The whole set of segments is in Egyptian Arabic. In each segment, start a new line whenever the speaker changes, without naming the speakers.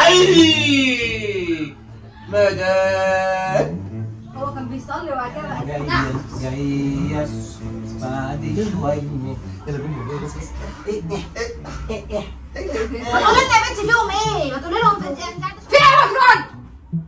حي مدد
هو كان بيصلي وبعد كده بقى
جاي
نعم
جاي بعد شوية يلا قوم بس بس ايه ايه ايه ايه ايه
ما تقولي لنا يا بنتي فيهم ايه؟ ما تقولي لهم في في ايه يا مجنون؟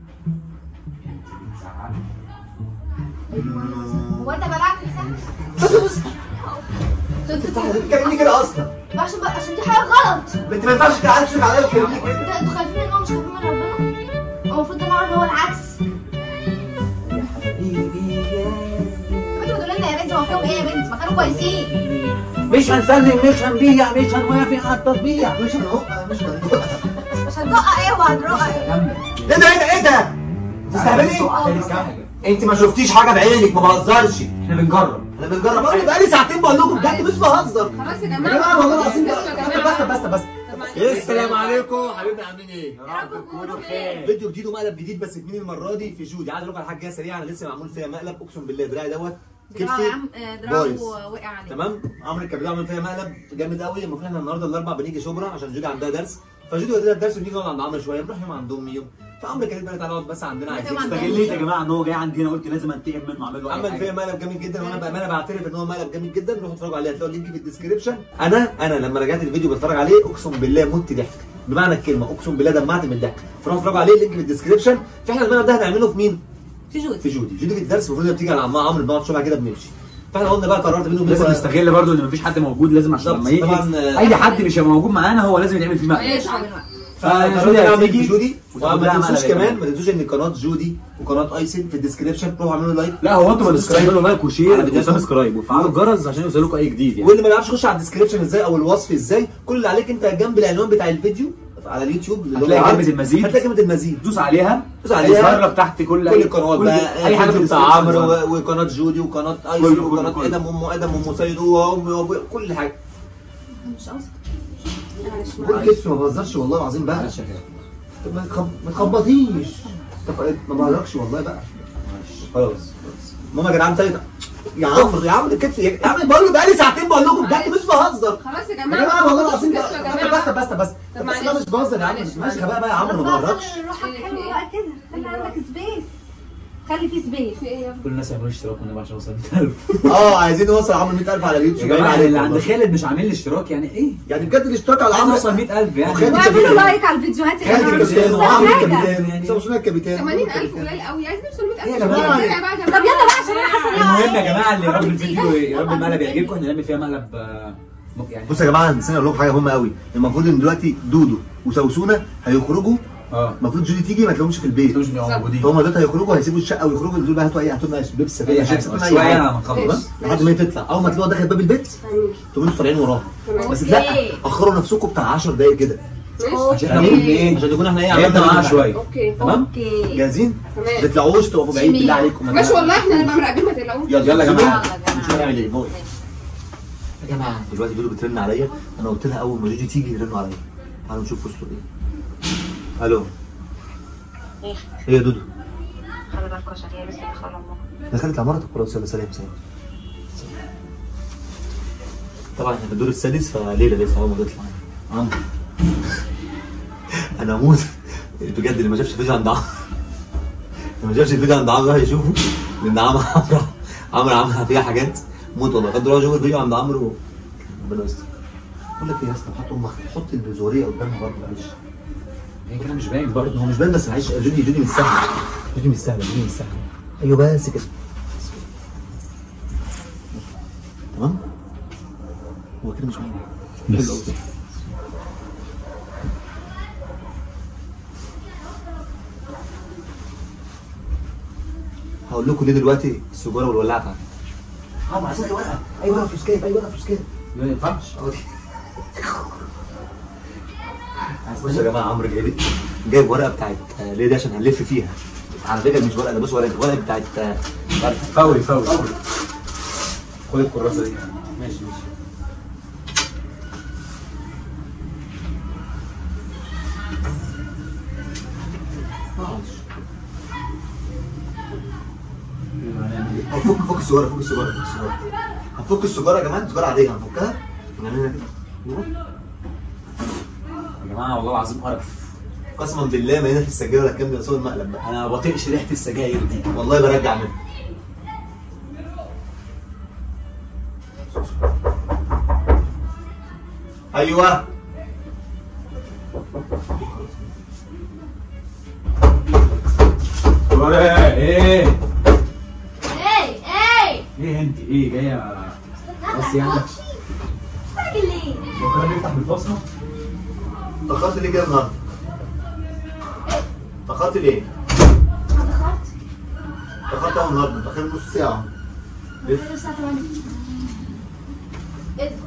هو انت بلعت لسانك؟
بس بس
انت
انت بتتكلمني كده اصلا
عشان بقى عشان دي حاجه غلط
انت ما ينفعش تعرفش عليا وتكلمني كده
انت انتوا خايفين ان هو مش خايفين من ربنا؟ هو المفروض طبعا ان هو العكس
يا حبيبي يا
انتوا بتقولوا لنا يا بنتي هو فيهم ايه يا بنتي؟ ما كانوا كويسين
مش هنسلم مش هنبيع مش هنوافق على التطبيع مش هنقع مش هنقع
مش هتدق ايه وهترق ايه؟
ايه ده ايه ده ايه ده؟ تستهبلي؟ انت ما شفتيش حاجه بعينك ما بهزرش
احنا بنجرب
انا بنجرب انا بقالي ساعتين بقول لكم بجد مش بهزر
خلاص يا
يا
جماعه
جماعه والله العظيم
بس يا
بس
جماعه
بس بس بس السلام عليكم حبيبنا عاملين ايه؟
يا رب تكونوا بخير
فيديو جديد ومقلب جديد بس مين المره دي في جودي عايز اقول لكم على حاجه سريعه انا لسه معمول فيها مقلب اقسم بالله دراعي دوت كتفي بايظ.
دراعه وقع عليه
تمام عمرو الكبير عمل فيها مقلب جامد قوي المفروض احنا النهارده الاربع بنيجي شبرا عشان جودي عندها درس فجودي ودينا الدرس ونيجي نقعد عند عمرو شويه نروح يوم عند امي يوم فعمرو كريم بقى تعالى نقعد بس عندنا عايزين
عندنا.
استغليت يا جماعه ان هو جاي عندي هنا قلت لازم انتقم منه اعمل له اي
عمل
حاجه
فيها مقلب جامد جدا وانا بامانه بعترف ان هو مقلب جامد جدا روحوا اتفرجوا عليه هتلاقوا اللينك في الديسكربشن انا انا لما رجعت الفيديو بتفرج عليه اقسم بالله مت ضحك بمعنى الكلمه اقسم بالله دمعت من الضحك فروحوا اتفرجوا عليه اللينك في الديسكربشن فاحنا المقلب ده هنعمله في مين؟
في جود
في جودي جودي في الدرس المفروض هي بتيجي على عمها عمرو بنقعد شويه كده بنمشي فاحنا قلنا بقى قررت بينهم
لازم نستغل برضه ان مفيش حد موجود لازم عشان
بالظبط.
لما يجي
طبعاً، آه،
اي حد مش هيبقى موجود معانا هو لازم يتعمل فيه مقلب
ماشي عملنا
فقررت
فجودي
اعمل في
هتيجي
جودي
وتاخد
وما
لها
تنسوش
مقلب
كمان
كمان.
ما تنسوش ان قناه جودي وقناه ايسن في الديسكربشن روحوا اعملوا لايك
لا هو انتوا ما تنسوش تعملوا لايك
على
وشير
فيديوهاتهم.
وسبسكرايب وفعلوا الجرس عشان يوصلكم اي جديد يعني
واللي ما يعرفش يخش على الديسكربشن ازاي او الوصف ازاي كل اللي عليك انت جنب العنوان بتاع الفيديو على اليوتيوب اللي هو
هتلاقي
العرض،
كلمة المزيد.
هتلاقي كلمه المزيد
دوس عليها
دوس عليها.
يظهر لك تحت كل
كل القنوات
كل-
بقى
اي حاجه
فيديو
بتاع
بتاع
عمرو
عمرو وقناه جودي وقناه ايسن
كله، كله،
وقناه
كله.
ادم ام ادم ام سيد وامي وابويا كل حاجه
مش قصدي
كل كتف ما بهزرش والله العظيم بقى طب ما تخب- ما تخبطيش طب ما بهزرش والله بقى خلاص خلاص ماما يا جدعان طيب يا عمرو يا عمرو الكتف يا عم بقول له بقالي ساعتين بقول لكم بجد مش بهزر
خلاص يا
يا
جماعه
جماعه والله العظيم
يا
بقى.
جماعه
بس بس بس
طب
بس انا
معلش.
مش بهزر يا عم
معلش،
ماشي غباء بقى يا عمرو ما
بقى
بهزرش
خلي روحك
في
حلوه
إيه؟
بقى كده خلي عندك سبيس خلي فيه سبيس
في ايه يا ابني؟
كل الناس يعملوا اشتراك والنبي عشان اوصل 100000
اه عايزين نوصل عمرو 100000 على
يا
اليوتيوب
جماعه
باين
اللي
عليكم
عند
والله.
خالد مش عامل لي اشتراك يعني ايه؟
يعني بجد الاشتراك على
عايز
عمرو
اوصل 100000 يعني
وخالد
واعملوا
كبير.
لايك على الفيديوهات يا
خالد
جماعه
الكابتن
مش
وعمرو
حاجة.
الكابتن
يعني.
سامسونج الكابتن
80000 قليل قوي عايزين نوصل 100000
إيه يا جماعة؟
بقى
طب يلا بقى عشان انا حاسه ان
المهم يا جماعه اللي يا رب الفيديو يا رب المقلب يعجبكم احنا نعمل فيها مقلب آه، يعني
بصوا يا جماعه نسينا اقول لكم حاجه مهمه قوي المفروض ان دلوقتي دودو وسوسونه هيخرجوا
اه
المفروض جودي تيجي ما تلاقيهمش في البيت
انتوا مش موجودين
فهم دلوقتي هيخرجوا هيسيبوا الشقه ويخرجوا ينزلوا بقى هاتوا اي هاتوا لنا بيبس
اي
شيبس هاتوا لنا
حاجه
اي
شويه
حاجه
لما نخلص
لحد ما هي تطلع اول ما تلاقوها داخل باب البيت تقوموا انتوا طالعين وراها بس لا
أوكي.
اخروا نفسكم بتاع 10 دقايق كده
ماشي
عشان احنا ممكن ايه
عشان نكون احنا ايه
لعبنا
عملنا
معاها
كل
شويه
اوكي
تمام
اوكي
جاهزين؟ ما
تمام
تطلعوش تقفوا بعيد بالله عليكم
ماشي والله احنا هنبقى مراقبين ما تقلقوش
يلا
يلا يا جماعة.
نشوف هنعمل ايه موت يا جماعه دلوقتي دودو بترن عليا انا قلت لها اول ما جودي تيجي يرنوا عليا تعالوا نشوف وصلوا ايه الو
ايه
ايه يا دودو
خلي بالكوا عشان هي لسه داخله امها
دخلت عمارتك خلاص يلا سلام سلام طبعا احنا في الدور السادس فليله لسه اول ما تطلع عمرو انا اموت بجد اللي ما شافش الفيديو عند عمرو اللي ما شافش الفيديو عند عمرو راح يشوفه لان عمرو عمرو عمرو عمل فيها حاجات موت والله خد روح شوف الفيديو عند عمرو ربنا يستر بقول لك ايه يا اسطى حط امك حط البزوريه قدامها برضه معلش
هي كده مش باين برضه
هو مش باين بس معلش جودي جودي مش سهله جودي مش سهله جودي مش سهله ايوه بس كده تمام هو كده مش باين
بس.
حلو أوي كده. هقول لكم ليه دلوقتي السجاره والولاعه بتاعتي اه عايزين اي ورقه اي ورقه فلوس كام اي ورقه فلوس كام
ما ينفعش
بصوا يا جماعه عمرو جايب جايب ورقه بتاعت آه، ليه دي عشان هنلف فيها على فكره مش ورقه ده بص ورقه ورقه بتاعت آه، بتاعت-
فوري فوري خد الكراسه دي ماشي ماشي
أو فك فك السجاره فك السجاره فك السجاره هنفك السجاره يا جماعه السجاره عاديه هنفكها ونعملها كده أيوة.
يا جماعه والله العظيم قرف
قسما بالله ما هنا في السجاير ولا الكلام ده صور المقلب بقى
انا ما بطيقش ريحه السجاير دي
والله برجع منه ايوه
ايه ايه
ايه ايه
ايه انت ايه جايه بس يعني
راجل ليه؟
هو كان بيفتح بالبصمه
اتأخرت ليه كده النهارده؟ اتأخرت ليه؟
اتأخرت؟
اتأخرت اهو النهارده اتأخرت نص ساعة
فين الساعة 8 ايه ده؟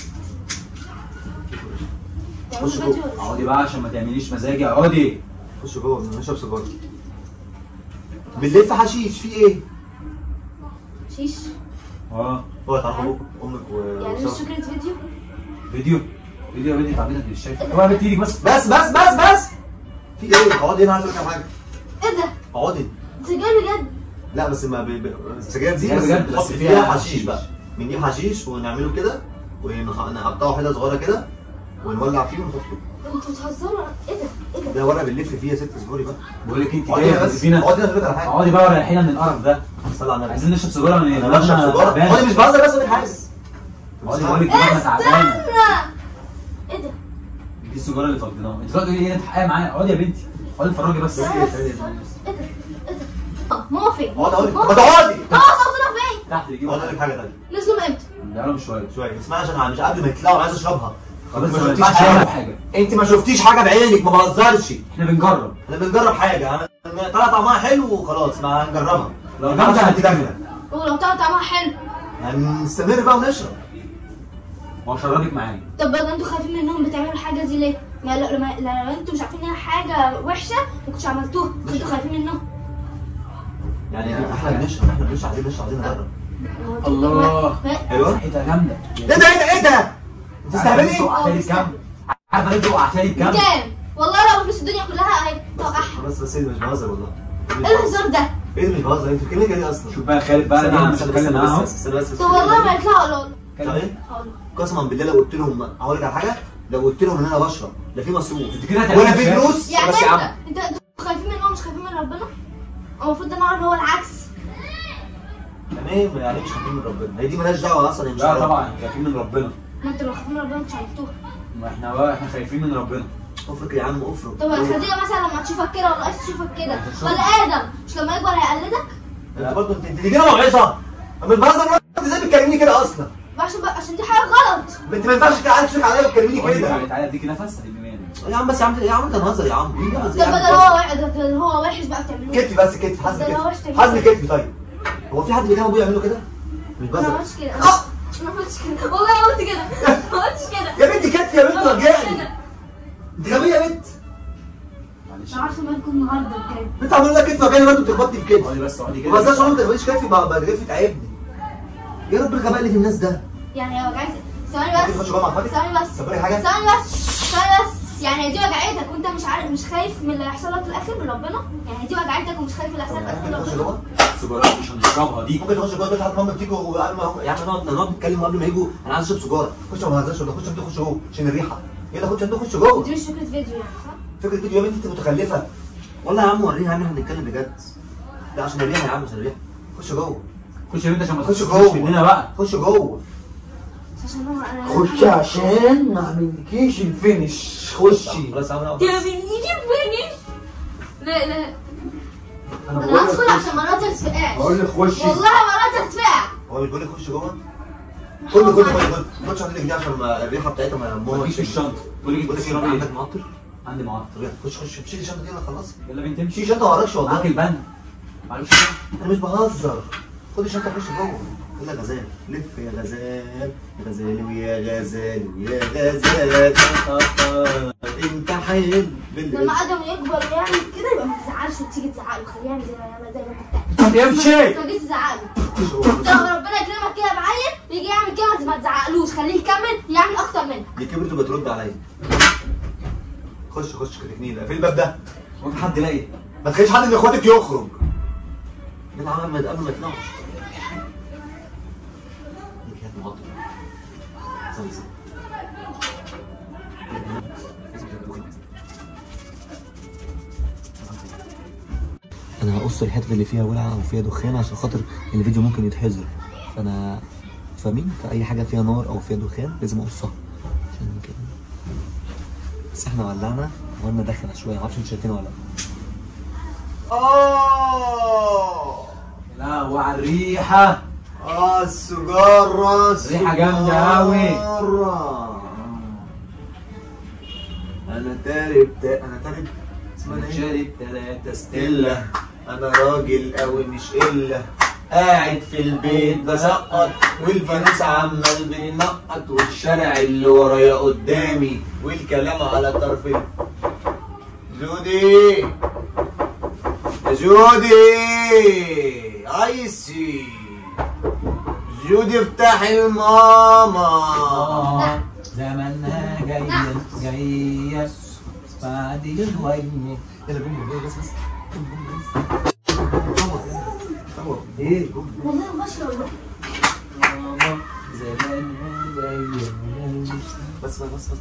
تعملوا
خش
فيديو
جوه.
ولا إيه؟
اقعدي بقى عشان ما تعمليش مزاجي اقعدي
خش جوه نشرب سيجارة بالليل في حشيش في ايه؟
شيش
اه
هو تعالى ابوك امك و
يعني مش
وسام.
فكرة فيديو
فيديو فيديو يا بنتي تعبيتك مش شايفه هو بنت ايدك بس
بس بس بس بس في ايه؟ اقعدي هنا عايز اقول لك حاجة
ايه ده؟
اقعدي
انت جاي بجد؟
لا بس ما بي- بي- السجاير دي
سجاير
بس
بجد، بس
نحط
فيها
فيها حشيش
حشيش.
بقى بنجيب حشيش ونعمله كده ونقطعه حتت صغيرة كده ونولع فيه ونحطه
انتوا بتهزروا ايه ده؟ ايه ده؟
ده ورقة بنلف فيه يا ست اصبري بقى
بقول لك انت
اقعدي
جايه
هنا بس
فينا
اقعدي هنا اقول لك على حاجة
اقعدي بقى وريحينا من القرف ده
صلي على النبي
عايزين نشرب سيجاره من
انا بشرب سيجاره اقعدي مش بهزر بس اقول لك حاجه
اقعدي بقول لك دماغنا تعبانه
استنى ايه ده؟
دي السيجاره اللي فضيناها انت دلوقتي ايه تحققي معايا اقعدي يا بنتي اقعدي اتفرجي بس
ايه ده؟ ايه ده؟ ايه ده؟ ماما فين؟
اقعدي اقول لك
ماما
ما تقعدي
ماما صوتنا فين؟
تحت يجيبوا
اقعدي اقول لك حاجه ثانيه
نزلوا من امتى؟
بقالهم شويه
شويه اسمعي عشان أنا مش قبل ما يطلعوا عايز اشربها
خلاص
ما
ما
شفتيش
ينفعش نعمل
حاجه
حاجه
انت ما شفتيش حاجه بعينك ما بهزرش
احنا بنجرب
احنا بنجرب حاجه انا طلع طعمها حلو وخلاص ما هنجربها
لو
ما
جامدة
انت داخله
ولو طلع طعمها حلو
هنستمر بقى ونشرب
وهشربك معايا
طب بقى انتوا خايفين منهم بتعملوا الحاجه دي ليه؟ ما لو لما لو انتوا مش عارفين انها حاجه وحشه ما كنتوش عملتوها كنتوا خايفين منهم
يعني احنا بنشرب احنا بنشرب عايزين نشرب عايزين نجرب
الله.
ما-
ايوه
ريحتها جامده
ايه ده ايه ده ايه ده انت تستهبلي
وقعتها لي بكام عارفه ليه وقعتها لي بكام
كام؟ والله لو فلوس الدنيا كلها اهي توقعها
بس بس ايه ده مش بهزر والله
ايه الهزار ده؟
ايه اللي مش بهزر انت بتتكلمي كده ليه اصلا
شوف بقى خالد بقى انا مش هتكلم معاه اهو
استنى بس
طب والله ما يطلعوا اقول
طب ايه
هقول
قسما بالله لو قلت لهم هقول لك على حاجه لو قلت لهم ان انا بشرب لا في مصروف
انت كده هتعمل
ولا في
مشاكل.
فلوس
يعني
بس يا عم
انت انت انتوا خايفين منهم مش خايفين من ربنا؟ هو المفروض ده نوع هو العكس
تمام يعني مش خايفين من ربنا هي دي مالهاش دعوه اصلا هي مش
لا
حرام.
طبعا احنا خايفين من ربنا
ما انتوا لو خايفين من ربنا مش عملتوها
ما احنا بقى احنا خايفين من ربنا
افرك يا عم افرك
طب خديجه مثلا لما تشوفك كده ولا عايز تشوفك كده ولا ادم مش لما يكبر هيقلدك؟
انت برضه انت انت دي كده موعظه اما بتهزر انت ازاي بتكلمني كده اصلا
عشان بقى عشان دي حاجه غلط
انت ما ينفعش كده عايز تشوف عليا وتكلمني
تعالى
كده
تعالى اديك نفس اديني
يا عم بس يا عم يا عم ده نهزر يا عم إيه ده؟
طب
يا عم
بدل هو وحش ده هو وحش بقى بتعملوه
كتفي بس كتفي حزم
ده لو وحش
كتفي
تاني.
حزم كتفي طيب هو في حد بيكلم ابويا يعمله كده؟ مش
انا ما
بهزر
عملتش كده انا ما عملتش كده والله ما عملت كده ما عملتش كده
يا بنتي كتفي يا بنت
ما عملتش
وجعني
كده.
انت غبيه يا بنت
معلش
مش عارفه مالكم النهارده بجد
انت عامل لك كتفي وجعني برضه بتخبطني في كتفي
اقعدي بس اقعدي
ما بهزرش
كده
عمري ما تقوليش كتفي بقى بقى كتفي تعبني يا رب الغباء اللي في الناس ده
يعني هي وجعت ثواني
ممكن تخش
بس
جوه مع اخواتك؟
ثواني بس
طب اقول لك حاجه
ثواني بس ثواني بس يعني هي دي وجعتك وانت مش عارف مش خايف من اللي هيحصل لك في الاخر من ربنا يعني دي وجعتك ومش خايف من اللي هيحصل لك في
ممكن
الاخر
تخش
من ربنا
جوه
سيجارات مش هنشربها دي
ممكن تخش جوه البيت لحد ما امك تيجي وقبل ما هم يا عم نقعد نقعد نتكلم قبل ما يجوا انا عايز اشرب سيجاره خش ما بهزرش ولا خش انت خش جوه عشان الريحه يلا خش انت خش جوه
دي مش فكره فيديو يعني صح؟
فكره فيديو يا بنتي انت متخلفه والله يا عم وريني يا عم احنا بنتكلم بجد لا عشان الريحه يا عم عشان الريحه خش جوه
خش يا بنت عشان ما
خش
تخشش
جوه
مننا بقى
خش جوه
عشان هو انا
خش عشان ما اعملكيش الفينش خشي خلاص يا عم
يا بنيجي بني لا لا
انا
انا
بقول
هدخل
لك
عشان مراتي تفقعش
بقول لك خشي
والله مراتي تفقع
هو مش بيقول لك خش جوه خد خد خد خد ما تخش عندك دي عشان ما الريحه بتاعتها ما
ما
ما
تجيش في الشنطه تقول لي
بقول لك
تشرب
ايه
ايه
عندك معطر
عندي معطر
طب يلا خش خش شيل الشنطه دي انا خلاص
يلا بنت
شيل
امشي
الشنطه ما وراكش
معاك
والله
البند معلش
انا مش بهزر خد الشنطه خش جوه يلا يا غزال لف يا غزال يا غزال ويا غزال ويا غزال انت حلو
لما ادم يكبر ويعمل كده يبقى ما تزعلش وتيجي تزعله خليه يعمل زي ما يعمل زي ما انت بتعمل
امشي
ما تجيش تزعله انت لما ربنا يكرمك كده بعيل يجي يعمل كده ما تزعقلوش خليه يكمل يعمل اكتر منك
دي كبرت وبترد عليا خش خش كتفني في الباب ده
هو في حد لاقي
ما تخليش حد من اخواتك يخرج من عمل ما قبل ما يطلعوا دي كانت مغطى ثانية ثانية انا هقص الحته اللي فيها ولعه او فيها دخان عشان خاطر الفيديو ممكن يتحظر فانا فاهمين فاي حاجه فيها نار او فيها دخان لازم اقصها عشان كده بس احنا ولعنا وقلنا دخنه شويه معرفش انتوا شايفينها ولا لا اه
لا وعلى الريحه
اه السجارة
ريحة جامدة أوي.
السجارة. أنا تارب تا... أنا تارب اسمها إيه؟
شارب ثلاثة
ستيلا أنا راجل أوي مش إلا قاعد في البيت بسقط والفانوس عمال بينقط والشارع اللي ورايا قدامي والكلام على طرفي جودي يا جودي عايسي جودي افتحي الماما
آه زمانها جاية جاية بعد شوية
يلا قوم قوم بس بس قوم قوم بس صور صور ايه قوم
والله ما بشرب والله.
ماما زمانها جاية
بس بس بس بس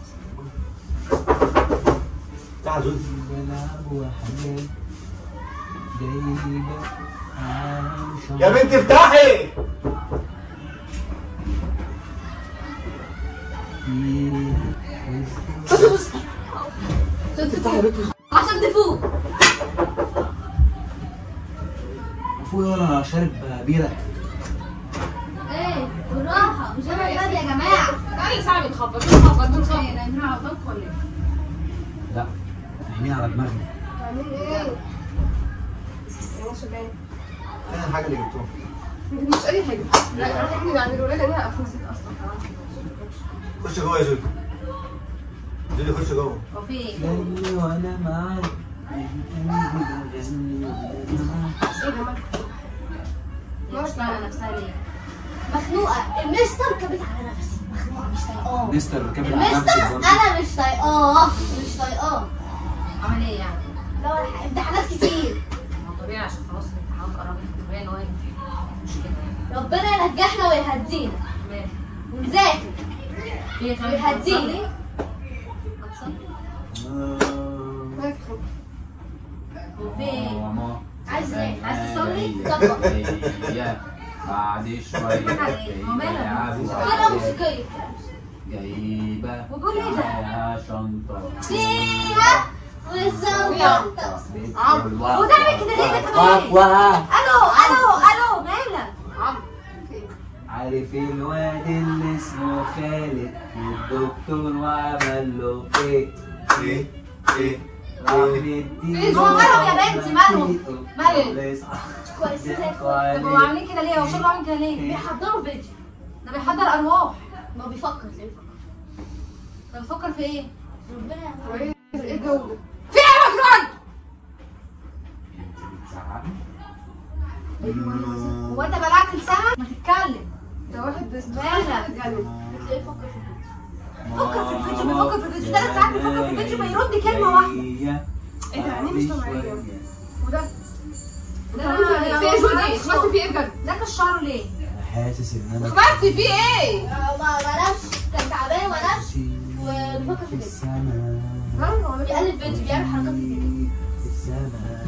تعال جودي
بلعب وحاجات جايبة عشان
يا بنت افتحي
عشان تفوق
فوق وانا شارب بيرة
ايه بالراحه مش انا الغبي يا جماعه
تعالي ساعة بتخبط بتخبط بتخبط نايمين على طنط ولا ايه؟
لا نايمين على دماغنا
تعملي ايه؟ يا شباب
فين الحاجه اللي جبتوها
ما تجيبش اي حاجة لا احنا نعمله لها لها افلوسات اصلا
خش جوه يا جودي جودي خش جوه
هو في ايه؟
غني وانا معاك قلبي بغني وانا معاك
ايه ده مالك؟
هي مش طايقه نفسها ليه؟ مخنوقه المستر كبت على نفسي مخنوقه مش طايقاه
مستر كامل على
المستر
نفسك برضه
انا مش طايقاه مش طايقاه
عمل ايه يعني؟
لا ولا حاجة. امتحانات كتير
ما هو طبيعي عشان خلاص الامتحانات قربت طبيعي ان هو يمتحن مش كده يعني
ربنا ينجحنا ويهدينا
ماشي
ونذاكر
في ايه كمان؟
ويهدينا
هتصلي؟
مالك خبط
وفي ايه؟
ماما
عايز ايه؟ عايز تصلي؟
زمانها
طبق.
جاية بعد شوية
عليه. هو مالك؟
يلعبوا
فرقة موسيقية
جايبة
وبيقول ايه ده؟
معاها شنطة
فيها والزنطة وتعمل كده ليه ده كمان ليه؟
واه
الو الو الو مالك؟
عم في ايه؟
عارف الواد اللي اسمه خالد والدكتور وعمل له ايه
ايه ايه
راح مديله
هو مالهم يا بنتي، مالهم؟ مالهم؟
مالهم
كويسين زي الفل
طب هو عاملين كده ليه؟ هو شغله عامل كده ليه؟
بيحضروا فيديو
ده بيحضر ارواح
ما بيفكر زي بيفكر
طب بيفكر في ايه؟
ربنا
هو
يعمل
ايه ايه الجو ده؟
في ايه يا مجنون؟
هو انت بلعت لسانك؟
ما تتكلم
ده واحد بس
مالك؟
اتجنن
بتلاقيه بيفكر في الفيديو
فكر في الفيديو بيفكر في الفيديو ثلاث ساعات بيفكر في الفيديو ما يرد كلمه واحده
ايه ده يعني مش طبيعية وده
ده
في ايه جودي؟ بس في ايه بجد؟
ده كشره ليه؟
حاسس ان انا
بس في ايه؟
آه، ما ما نامش كان تعبان وما نامش وبيفكر في الفيديو
السماء
لا هو مش
بيقلب فيديو بيعمل حركات في الفيديو
في السماء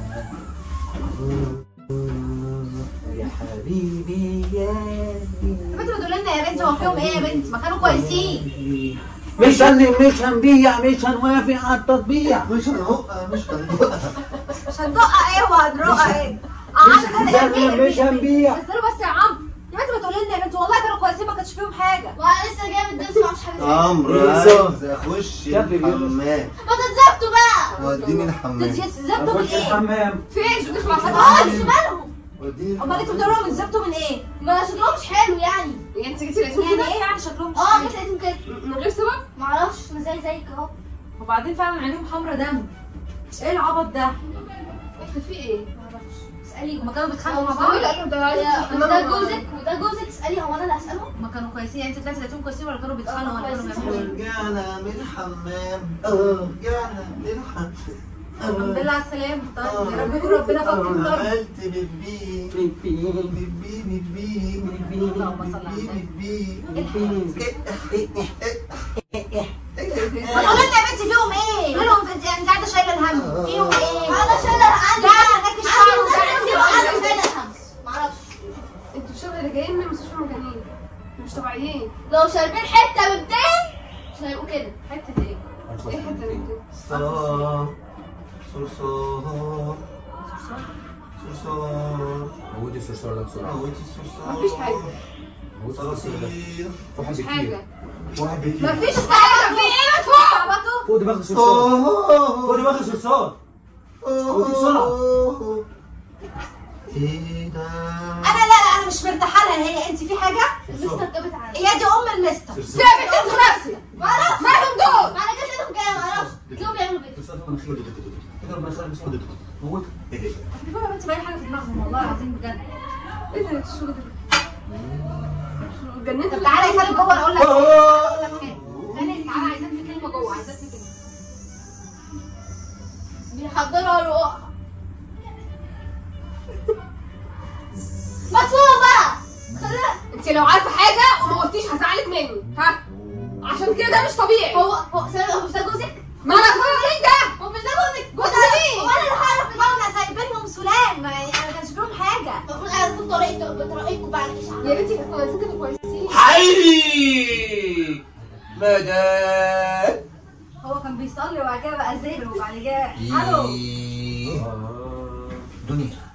يا حبيبي يا
طب انت بتقول لنا يا بنتي هو فيهم ايه يا بنتي؟ ما كانوا كويسين
مش هن مش هنبيع مش هنوافق على التطبيع
مش هنهق مش هنهق
مش هندقها ايه وهنرقها ايه؟ قعدت كده
هنزل مش هنبيع
نزلوا بس يا عم يا بنتي بتقولي لنا يا بنتي والله كانوا كويسين ما كانش فيهم حاجه
وانا لسه جايه من الدرس ما اعرفش حاجه زي كده.
عمرو عايز اخش
يا ابني بيقول-
الحمام
ما تتظبطوا بقى
وديني الحمام
زبطوا من
اخش
ايه؟
الحمام
في ايه جودي خلاص
ما تقولش مالهم
وديني
امال انتوا بتقولوا لهم زبطوا من ايه؟
ما شكلهمش حلو يعني
يعني انت جيتي لقيتهم
يعني
كده
ايه يعني شكلهم مش
اه
حلو؟
جيت لقيتهم كده
من غير سبب؟
ما اعرفش انا زي زيك اهو
وبعدين فعلا عينيهم حمرا دم ايه العبط ده؟
ايه في ايه؟
ما اعرفش
اسالي هما كانوا بيتخانقوا مع
هو
بعض؟
لا لا ده عايز
يا- وده جوزك وده جوزك اسالي هو انا اللي هساله
هما كانوا كويسين يعني انت طلعتي لقيتهم كويسين ولا كانوا بيتخانقوا ولا كانوا بيعملوا ايه؟
رجعنا من الحمام رجعنا من الحمام
الحمد لله على السلامة طيب يا رب يكون ربنا فك الضرب
عملت بيبي بيبي بيبي بيبي
اللهم صل على النبي.
ما تقولي لنا يا بنتي فيهم ايه؟
مالهم انت انت قاعدة شايلة الهم فيهم ايه؟
انا شايله عندي
لا هناك الشعر
صرصار صرصار صرصار
موجود الصرصار ده بسرعه
موتي الصرصار
مفيش حاجة.
موجود الصرصار ده
صراصير
واحد
مفيش
بكتير
حاجة
واحد بيجي
مفيش حاجة في ايه مدفوع عبطوا
فوق دماغ الصرصار فوق دماغ الصرصار ودي بسرعة.
ايه ده
انا لا لا انا مش مرتاحه لها هي انت في حاجه
المستر جابت على
هي دي ام المستر
سابت انتوا نفسي
معرفش
مالهم دول
ما انا جت لهم كده معرفش تلاقيهم بيعملوا كده
الصرصار في مناخيره اضرب مناخيرك بسرعه موت
بيقولوا بنتي باين حاجه في دماغهم والله العظيم بجد
ايه ده الشغل ده اتجننت
طب تعالى يا خالد جوه اقول لك
خالد تعالى عايزاك في كلمه جوه عايزاك في كلمه
بيحضروا الوقع مدفوع بقى خلاص
انت لو عارفه حاجه وما قلتيش هزعلك مني ها عشان كده ده مش طبيعي
هو هو سامي هو مش ده جوزك؟
ما انا اخويا مين ده
هو مش ده جوزك؟
جوز مين؟ هو انا اللي هعرف ان هم سايبينهم سلام ما يعني انا ما كانش لهم حاجه
المفروض اعرفوا طريقته بطريقتكم بعد اشعاع
يا بنتي كانوا كويسين كانوا كويسين
حي مدام
هو كان بيصلي وبعد كده بقى زير وبعد كده الو
دنيا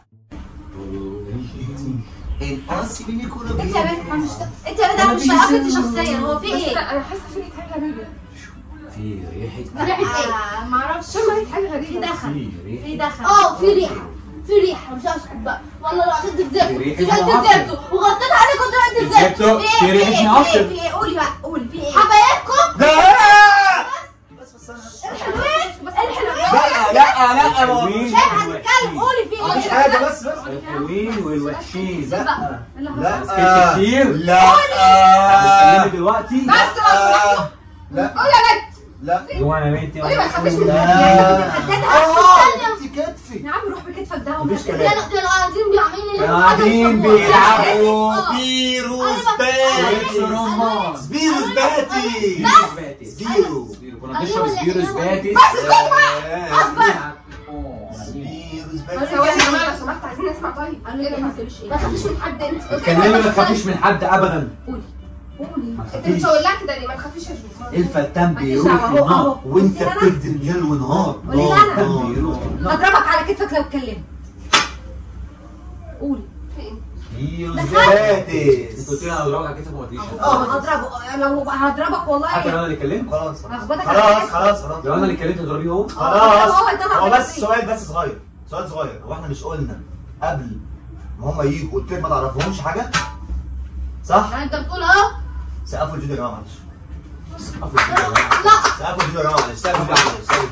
القاسي بيني كورة
انت يا بنت مش انت يا بنت انا مش طايقاك شخصيا هو في
بس
ايه؟
لا انا حاسه في ريحه حاجه غريبه
في ريحه
ريحة ايه؟
آه، معرفش
شم ريحه حاجه
في
غريبه
دخن
في ريحه
في دخن
اه في ريحة في ريحة مش هسكت بقى والله لو عشان تكذبوا
ريحة
تخيل
معفن.
تكذبتوا وغطيت عليكم طلعت
كذبتوا.
تكذبوا
في ريحة
في ايه
معفن.
في ايه قولي بقى قولي في ايه؟
حبايبكم
لا بس بس انا
الحلوين الحلوين
لا لا لا ما
الحلوين
شايف هتتكلم قولي في
مفيش
ايه؟
حاجة بس بس
الحلوين والوحشين
لا
لا
لا
كتير.
لا
هتتكلمي دلوقتي
بس
لا لا
قولي يا بنت
لا
هو يا بنتي
قولي ما تخافيش من
لا
اه
انت كتفي
يا عم روح بكتفك ده
مفيش
ده
كلام
ده قاعدين بيعملوا اللي
كانوا قاعدين
بيلعبوا
آه.
بيرو
ويبس
سباتي
رمان
سبيرو سباتي
سباتس
سبيرو
سبيرو كنا بنشرب سبيرو سباتس
سبيرو
بس ثواني يا
سباتي
جماعه لو سمحت عايزين نسمع طيب
قالوا لي ما تقوليش ايه
ما تخافيش من حد انت
اتكلمي ما تخافيش من حد ابدا
قولي
ما
انت
تخافيش
بتقول لها كده ليه ما تخافيش يا جو
الفتان
ماليش
بيروح
دعوة، هو-
نار
هو.
وانت
بصي أنا-
بتكذب ليل ونهار
قولي
نار،
أنا.
نار،
بيروح
نار.
هضربك على كتفك لو اتكلمت قولي
بيرو
سباتس
انت قلت لي انا هضربك على كتفك وما قلتليش
اه هضربه لو هضربك والله
حتى لو انا اللي اتكلمت
خلاص
هخبطك على
خلاص
كتفك.
خلاص خلاص
لو انا اللي اتكلمت هتضربيه هو
خلاص
هو يطلع
هو
كده
بس
فيه.
سؤال بس صغير سؤال صغير هو احنا مش قلنا قبل ما هم يجوا قلت لك ما تعرفهمش حاجه صح؟
يعني انت بتقول اه
سقفوا الفيديو يا جماعه معلش
سقفوا الفيديو يا جماعة.
لا
سقفوا الفيديو يا جماعه معلش سقفوا الفيديو معلش سقفوا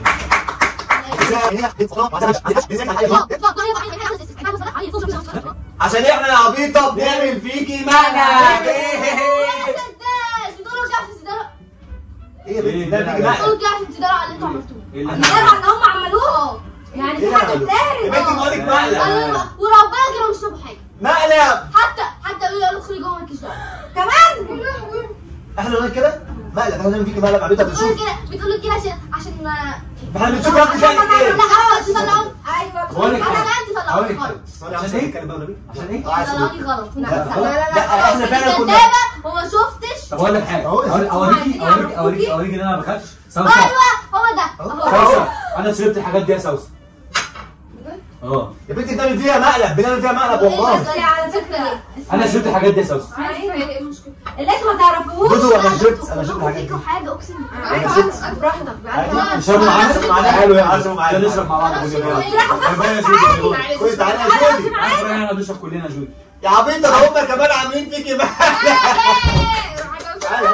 الفيديو. عشان احنا يا عبيطه بنعمل فيكي مقلب
بتقولوا كده عشان تداروا
ايه يا بنتي ده فيكي
لا.
مقلب
بتقولوا كده عشان تداروا على اللي انتوا عملتوه
ايه اللي
ده
انا
ان هم عملوه يعني
ايه
في حاجه
اللي عملوه؟ يا
بتداري
بنتي بقول لك مقلب
قالوا- وربنا كانوا مش شافوا حاجه
مقلب
حتى حتى قالوا له اخرجي جوه مالكيش دعوه
كمان
احنا قلنا كده مقلب احنا بنعمل فيكي مقلب عبيطه
بتقولوا
بنشوف
كده بتقولوا كده عشان عشان
احنا بنشوف انت بتعمل ايه
لا اه تطلعوني
ايوه
بقول لك
انا
حاجة.
كمان
هقول
تطلعوني
لك
غلط
حاجة. عشان ايه؟ عشان ايه؟
تطلعوني غلط
لا
لا
لا لا احنا فعلا كنا
كدابه وما شفتش
طب اقول لك حاجة
أهو.
أقول- اوريكي اوريكي اوريكي اوريكي ان انا ما بخافش سوسة
ايوه هو ده
أهو.
اهو
سوسة انا شربت الحاجات دي يا سوسة اه
يا بنتي بنعمل فيها مقلب بنعمل فيها مقلب والله
بس على فكره
انا شربت الحاجات دي يا سوسة
عارفه ايه المشكله
اللي انتوا ما تعرفوش
دودو انا شربت انا شربت
كلكم
الحاجات دي
فيكم حاجه اقسم بالله
ايوه
شفت.
انت براحتك بقى
نشربوا معانا
نشربوا معانا.
حلو يا
نشربوا معانا.
عشان نشرب مع بعض
خلاص،
خد بالك.
يلا.
يا جودي
خد تعالى يا جودي
عارف احنا بنشرب كلنا يا جودي
يا عبيطه ده هم كمان عاملين فيكي مقلب تعالى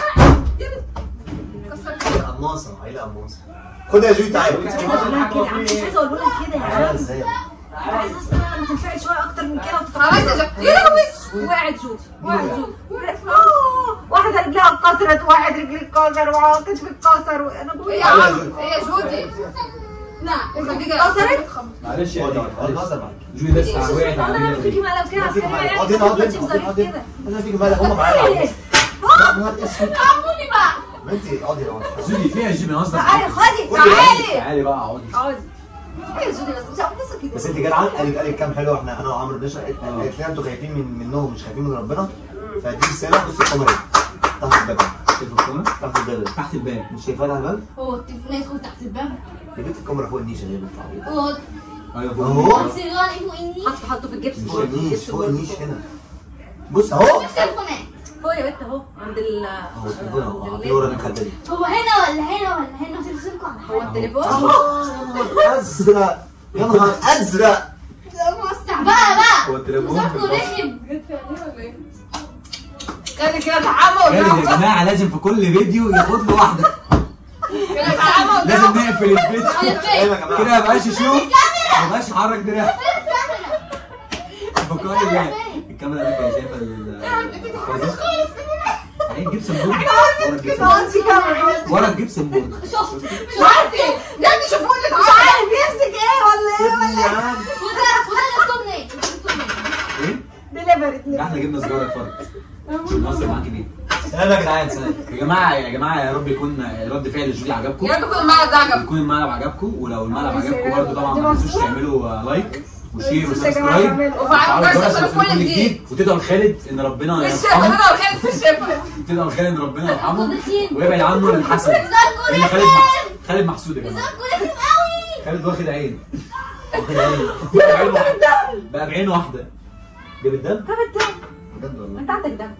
قماصه عيله قماصه خد يا جودي تعالى
مش عايزه اقول لها كده مش عايزه اقول لها كده يا
تعالى
عم
ازاي
عايزه اصلا لما تنفعل شويه اكتر من كده
خلاص يا
وتتقبل
جو- يا لهوي
وقعت جودي وقعت جودي آه، واحده رجلها اتكسرت وواحد رجلي اتكسر وواحد كتفي اتكسر وانا بقول
ايه
يا
يا
عم
عم ايه يا جودي
لا
الخديجه
اتكسرت
معلش يا
اقعد
جودي
اقعد بهزر معاك
جودي لسه وقعت
انا
على
انا فيكي
رجلي.
مقلب كده
فيكي
عسكريه
مقلب
يعني
اقعد هنا اقعد
ما
هنا
تبقاش
اقعد
ظريف
هنا
كده
انا فيكي مقلب هم معايا
تعالي
يا نهار اسود
عموني بقى
بنتي اقعدي هنا اقعدي.
جودي فيها جي بنهزر
تعالي خدي
خدي.
تعالي
تعالي بقى اقعدي
اقعدي ايه يا جودي بس مش هتبص كده
بس انت جدعان قالت قالت كام حلو احنا انا وعمرو بنشرب قالت لنا انتوا خايفين من منهم مش خايفين من ربنا فدي رساله بص القمريه تحت الباب
التليفون
تحت الباب
تحت الباب
مش شايفها تحت الباب؟
هو التليفون يدخل تحت الباب
يا بنت الكاميرا فوق النيشه يا بنت عبيط
هو
ايوه فوق
أهو.
الباب.
سيجاري فوق النيش
حطه حطه في الجبس
مش
فوق
النيش
الجبس
فوق
فوق
النيش هنا بص اهو
مش تليفونات
فوق يا بنت اهو عند ال
اهو التليفون اهو
عند
هتلاقيه ورا
الليل.
الناحيه التانيه
هو هنا ولا هنا ولا هنا ترسمكم على
هو التليفون
ازرق يا نهار ازرق
موسع بقى بقى
هو التليفون
مسكته رخم
كان كده اتعمى
خالد يا
قدام
جماعه لازم في كل فيديو ياخد له واحده
كده اتعمى
لازم
قدام
نقفل الفيديو
ايوه يا
كده
جماعه
ما بقاش يشوف ما بقاش يحرك دراعه فكرني بالله الكاميرا دي كانت شايفه ال اهي الجبسن بورد ورا الجبسن بورد
دي كاميرا
ورا الجبسن بورد
شفت
مش عارف ايه ده انت شوفوا اللي مش عارف يمسك ايه ولا ايه ولا
يا عم
وده وده جبتهم منين؟ جبتهم منين؟
ايه؟
دليفري
احنا جبنا سجاره فرد عشان نوصل معاك بيه
سلام يا جدعان سلام
يا جماعه يا جماعه يا رب يكون رد فعل جولي عجبكم
يا رب يكون الملعب ده عجبكم
يكون الملعب عجبكم ولو الملعب عجبكم برضه طبعا ما تنسوش تعملوا لايك وشير
بس يا جماعة
وسبسكرايب
اعملوا.
وفعلوا
وفعلوا
الجرس
الجرس
عشان
عشان
كل
كل
جديد وتدعوا لخالد ان ربنا
في الشفا
يرحمه
انا وخالد في الشفا
تدعوا لخالد ان ربنا يرحمه
صديقين.
ويبعد عنه الحسد
زركوا
لان خالد
رخم
خالد محسود يا جماعه
زركوا رخم قوي
خالد واخد عين
واخد عيني
بعين واحده بقى بعين واحده
جاب الدم
طب الدم
بجد والله
انت عندك دم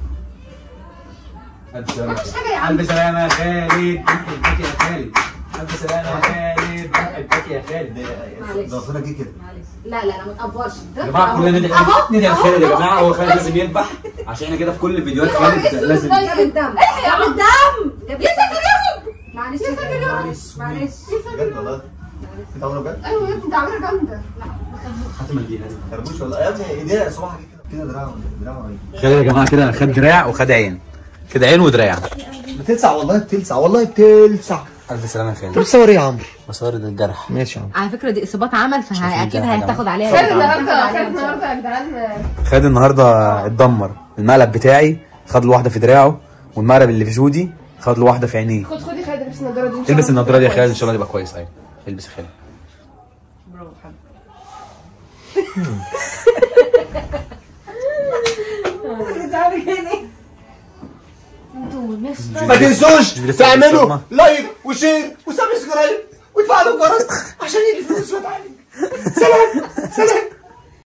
الف سلامه
مفيش حاجة يا عم.
الف سلامه يا خالد بحبك يا خالد الف سلامه يا خالد بحبك يا خالد
معلش.
ضفرك جه كده
معلش لا لا لا ما تقفرش
يا جماعه كلنا ندعي ندعي لخالد يا جماعه هو خالد لازم يذبح عشان احنا كده في كل فيديوهات خالد لازم
جاب الدم جاب الدم جاب الدم معلش يا ساتر يا رب معلش
بجد والله انت عامله بجد؟
ايوه يا ابني ده عامله جامده
خاتم الدين
خربوش والله يا ابني ايديها صباحك كده كده دراعه دراعه ايه
خالد يا جماعه كده خد دراع وخد عين كده عين ودراع
بتلسع والله بتلسع والله بتلسع
الف سلامه يا خالد
بتصور ايه يا عمرو؟
مصور الجرح
ماشي يا عمرو
على فكره دي اصابات عمل فاكيد
الجرح يا
هتاخد عليها
خالد
هتاخد
النهارده
عليها
خالد
إن شاء الله.
النهارده يا جدعان
خالد النهارده اتدمر المقلب بتاعي خد له واحده في دراعه والمقلب اللي في جودي خد له واحده في عينيه
خد خدي خالد البس النضاره دي إن شاء
البس
الله.
النضاره دي يا خالد ان شاء الله تبقى كويس ايوه البس يا خالد
بتعمل كده
ما تنسوش
مش بتسمع
تعملوا
الصدمة؟
لايك وشير وسبسكرايب وتفعلوا الجرس عشان يجي فلوس وتعالي سلام سلام